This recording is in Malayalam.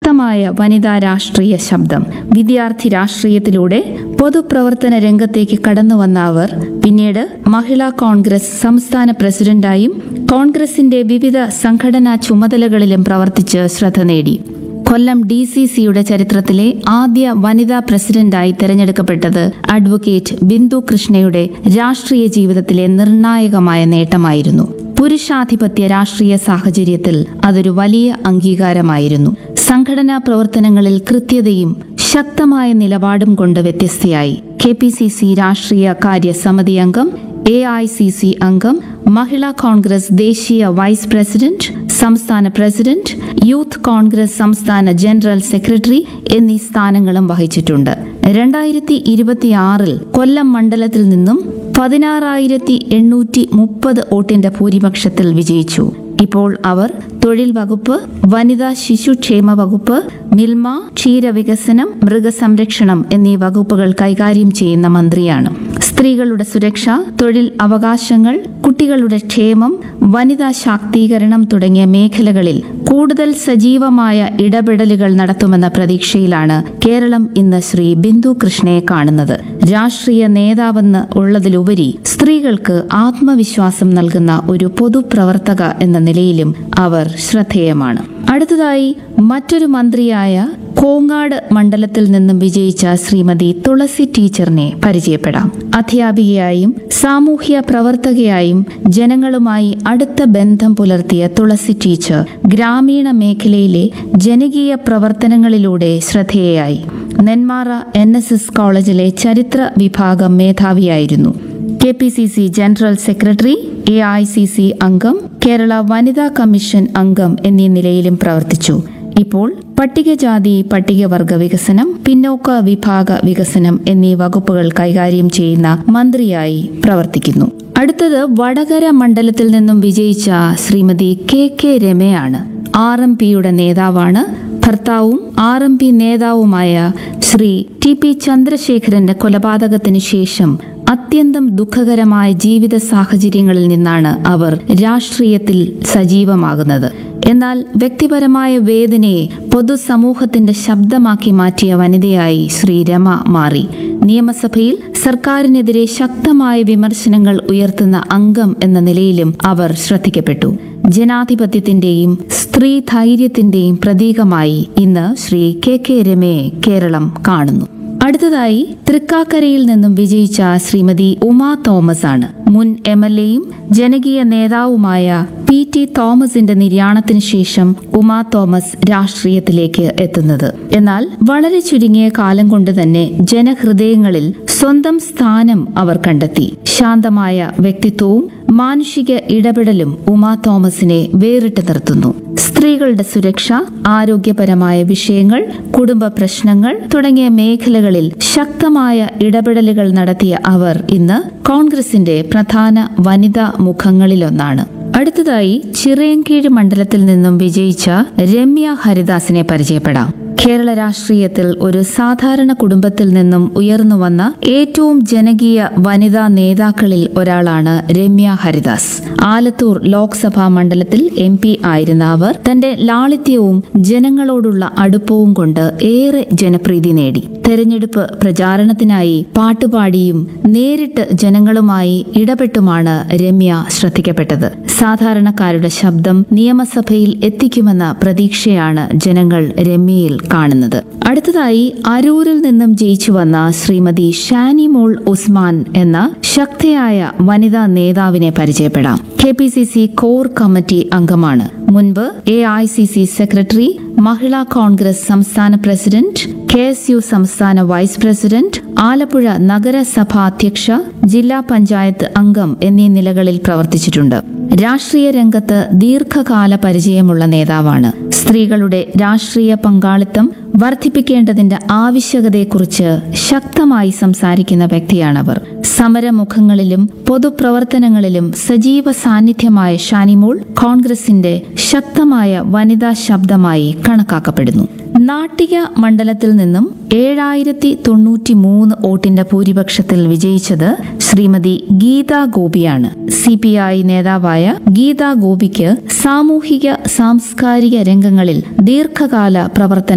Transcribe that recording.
ശക്തമായ വനിതാ രാഷ്ട്രീയ ശബ്ദം വിദ്യാർത്ഥി രാഷ്ട്രീയത്തിലൂടെ പൊതുപ്രവർത്തന രംഗത്തേക്ക് കടന്നു വന്ന അവർ പിന്നീട് മഹിളാ കോൺഗ്രസ് സംസ്ഥാന പ്രസിഡന്റായും കോൺഗ്രസിന്റെ വിവിധ സംഘടനാ ചുമതലകളിലും പ്രവർത്തിച്ച് ശ്രദ്ധ നേടി കൊല്ലം ഡി സി സിയുടെ ചരിത്രത്തിലെ ആദ്യ വനിതാ പ്രസിഡന്റായി തെരഞ്ഞെടുക്കപ്പെട്ടത് അഡ്വക്കേറ്റ് ബിന്ദു കൃഷ്ണയുടെ രാഷ്ട്രീയ ജീവിതത്തിലെ നിർണായകമായ നേട്ടമായിരുന്നു പുരുഷാധിപത്യ രാഷ്ട്രീയ സാഹചര്യത്തിൽ അതൊരു വലിയ അംഗീകാരമായിരുന്നു സംഘടനാ പ്രവർത്തനങ്ങളിൽ കൃത്യതയും ശക്തമായ നിലപാടും കൊണ്ട് വ്യത്യസ്തയായി കെ പി സി സി രാഷ്ട്രീയ കാര്യ സമിതി അംഗം എ ഐ സി സി അംഗം മഹിളാ കോൺഗ്രസ് ദേശീയ വൈസ് പ്രസിഡന്റ് സംസ്ഥാന പ്രസിഡന്റ് യൂത്ത് കോൺഗ്രസ് സംസ്ഥാന ജനറൽ സെക്രട്ടറി എന്നീ സ്ഥാനങ്ങളും വഹിച്ചിട്ടുണ്ട് രണ്ടായിരത്തി ഇരുപത്തിയാറിൽ കൊല്ലം മണ്ഡലത്തിൽ നിന്നും പതിനാറായിരത്തി എണ്ണൂറ്റി മുപ്പത് വോട്ടിന്റെ ഭൂരിപക്ഷത്തിൽ വിജയിച്ചു ഇപ്പോൾ അവർ തൊഴിൽ വകുപ്പ് വനിതാ ശിശുക്ഷേമ വകുപ്പ് മിൽമ ക്ഷീരവികസനം മൃഗസംരക്ഷണം എന്നീ വകുപ്പുകൾ കൈകാര്യം ചെയ്യുന്ന മന്ത്രിയാണ് സ്ത്രീകളുടെ സുരക്ഷ തൊഴിൽ അവകാശങ്ങൾ കുട്ടികളുടെ ക്ഷേമം വനിതാ ശാക്തീകരണം തുടങ്ങിയ മേഖലകളിൽ കൂടുതൽ സജീവമായ ഇടപെടലുകൾ നടത്തുമെന്ന പ്രതീക്ഷയിലാണ് കേരളം ഇന്ന് ശ്രീ ബിന്ദു കൃഷ്ണയെ കാണുന്നത് രാഷ്ട്രീയ നേതാവെന്ന് ഉള്ളതിലുപരി സ്ത്രീകൾക്ക് ആത്മവിശ്വാസം നൽകുന്ന ഒരു പൊതുപ്രവർത്തക എന്ന നിലയിലും അവർ ശ്രദ്ധേയമാണ് അടുത്തതായി മറ്റൊരു മന്ത്രിയായ കോങ്ങാട് മണ്ഡലത്തിൽ നിന്നും വിജയിച്ച ശ്രീമതി തുളസി ടീച്ചറിനെ പരിചയപ്പെടാം അധ്യാപികയായും സാമൂഹ്യ പ്രവർത്തകയായും ജനങ്ങളുമായി അടുത്ത ബന്ധം പുലർത്തിയ തുളസി ടീച്ചർ ഗ്രാമീണ മേഖലയിലെ ജനകീയ പ്രവർത്തനങ്ങളിലൂടെ ശ്രദ്ധേയയായി നെന്മാറ എൻ എസ് എസ് കോളേജിലെ ചരിത്ര വിഭാഗം മേധാവിയായിരുന്നു K P C C general secretary A I C C അംഗം കേരള വനിതാ കമ്മീഷൻ അംഗം എന്നീ നിലയിലും പ്രവർത്തിച്ചു ഇപ്പോൾ പട്ടികജാതി പട്ടികവർഗ വികസനം പിന്നോക്ക വിഭാഗ വികസനം എന്നീ വകുപ്പുകൾ കൈകാര്യം ചെയ്യുന്ന മന്ത്രിയായി പ്രവർത്തിക്കുന്നു അടുത്തത് വടകര മണ്ഡലത്തിൽ നിന്നും വിജയിച്ച ശ്രീമതി കെ കെ രമയാണ് ആർ എം പിയുടെ നേതാവാണ് ഭർത്താവും ആർ എം പി നേതാവുമായ ശ്രീ ടി പി ചന്ദ്രശേഖരന്റെ കൊലപാതകത്തിന് ശേഷം അത്യന്തം ദുഃഖകരമായ ജീവിത സാഹചര്യങ്ങളിൽ നിന്നാണ് അവർ രാഷ്ട്രീയത്തിൽ സജീവമാകുന്നത് എന്നാൽ വ്യക്തിപരമായ വേദനയെ പൊതുസമൂഹത്തിന്റെ ശബ്ദമാക്കി മാറ്റിയ വനിതയായി ശ്രീ രമ മാറി നിയമസഭയിൽ സർക്കാരിനെതിരെ ശക്തമായ വിമർശനങ്ങൾ ഉയർത്തുന്ന അംഗം എന്ന നിലയിലും അവർ ശ്രദ്ധിക്കപ്പെട്ടു ജനാധിപത്യത്തിന്റെയും സ്ത്രീ ധൈര്യത്തിന്റെയും പ്രതീകമായി ഇന്ന് ശ്രീ കെ കെ രമയെ കേരളം കാണുന്നു അടുത്തതായി തൃക്കാക്കരയിൽ നിന്നും വിജയിച്ച ശ്രീമതി ഉമാ തോമസ് ആണ് മുൻ എം എൽ എയും ജനകീയ നേതാവുമായ പി ടി തോമസിന്റെ നിര്യാണത്തിന് ശേഷം ഉമാ തോമസ് രാഷ്ട്രീയത്തിലേക്ക് എത്തുന്നത് എന്നാൽ വളരെ ചുരുങ്ങിയ കാലം കൊണ്ട് തന്നെ ജനഹൃദയങ്ങളിൽ സ്വന്തം സ്ഥാനം അവർ കണ്ടെത്തി ശാന്തമായ വ്യക്തിത്വവും മാനുഷിക ഇടപെടലും ഉമാ തോമസിനെ വേറിട്ട് നിർത്തുന്നു സ്ത്രീകളുടെ സുരക്ഷ ആരോഗ്യപരമായ വിഷയങ്ങൾ കുടുംബ പ്രശ്നങ്ങൾ തുടങ്ങിയ മേഖലകളിൽ ശക്തമായ ഇടപെടലുകൾ നടത്തിയ അവർ ഇന്ന് കോൺഗ്രസിന്റെ പ്രധാന വനിതാ മുഖങ്ങളിലൊന്നാണ് അടുത്തതായി ചിറയൻകീഴ് മണ്ഡലത്തിൽ നിന്നും വിജയിച്ച രമ്യ ഹരിദാസിനെ പരിചയപ്പെടാം കേരള രാഷ്ട്രീയത്തിൽ ഒരു സാധാരണ കുടുംബത്തിൽ നിന്നും ഉയർന്നു വന്ന ഏറ്റവും ജനകീയ വനിതാ നേതാക്കളിൽ ഒരാളാണ് രമ്യ ഹരിദാസ് ആലത്തൂർ ലോക്സഭാ മണ്ഡലത്തിൽ എം പി ആയിരുന്ന അവർ തന്റെ ലാളിത്യവും ജനങ്ങളോടുള്ള അടുപ്പവും കൊണ്ട് ഏറെ ജനപ്രീതി നേടി തെരഞ്ഞെടുപ്പ് പ്രചാരണത്തിനായി പാട്ടുപാടിയും നേരിട്ട് ജനങ്ങളുമായി ഇടപെട്ടുമാണ് രമ്യ ശ്രദ്ധിക്കപ്പെട്ടത് സാധാരണക്കാരുടെ ശബ്ദം നിയമസഭയിൽ എത്തിക്കുമെന്ന പ്രതീക്ഷയാണ് ജനങ്ങൾ രമ്യയിൽ കാണുന്നത് അടുത്തതായി അരൂരിൽ നിന്നും ജയിച്ചു വന്ന ശ്രീമതി ഷാനി മോൾ ഉസ്മാൻ എന്ന ശക്തിയായ വനിതാ നേതാവിനെ പരിചയപ്പെടാം K P C C core committee അംഗമാണ് മുൻപ് A I C C secretary Mahila Congress സംസ്ഥാന പ്രസിഡന്റ് കെ എസ് യു സംസ്ഥാന വൈസ് പ്രസിഡന്റ് ആലപ്പുഴ നഗരസഭ അധ്യക്ഷ ജില്ലാ പഞ്ചായത്ത് അംഗം എന്നീ നിലകളിൽ പ്രവർത്തിച്ചിട്ടുണ്ട് രാഷ്ട്രീയ രംഗത്ത് ദീർഘകാല പരിചയമുള്ള നേതാവാണ് സ്ത്രീകളുടെ രാഷ്ട്രീയ പങ്കാളിത്തം വർദ്ധിപ്പിക്കേണ്ടതിന്റെ ആവശ്യകതയെക്കുറിച്ച് ശക്തമായി സംസാരിക്കുന്ന വ്യക്തിയാണവർ സമരമുഖങ്ങളിലും പൊതുപ്രവർത്തനങ്ങളിലും സജീവ സാന്നിധ്യമായ ഷാനിമോൾ കോൺഗ്രസിന്റെ ശക്തമായ വനിതാ ശബ്ദമായി കണക്കാക്കപ്പെടുന്നു നാട്ടിക മണ്ഡലത്തിൽ നിന്നും ഏഴായിരത്തി തൊണ്ണൂറ്റി മൂന്ന് വോട്ടിന്റെ ഭൂരിപക്ഷത്തിൽ വിജയിച്ചത് ശ്രീമതി ഗീതാ ഗോപിയാണ് സി പി ഐ നേതാവായ ഗീതാ ഗോപിക്ക് സാമൂഹിക സാംസ്കാരിക രംഗങ്ങളിൽ ദീർഘകാല പ്രവർത്തനം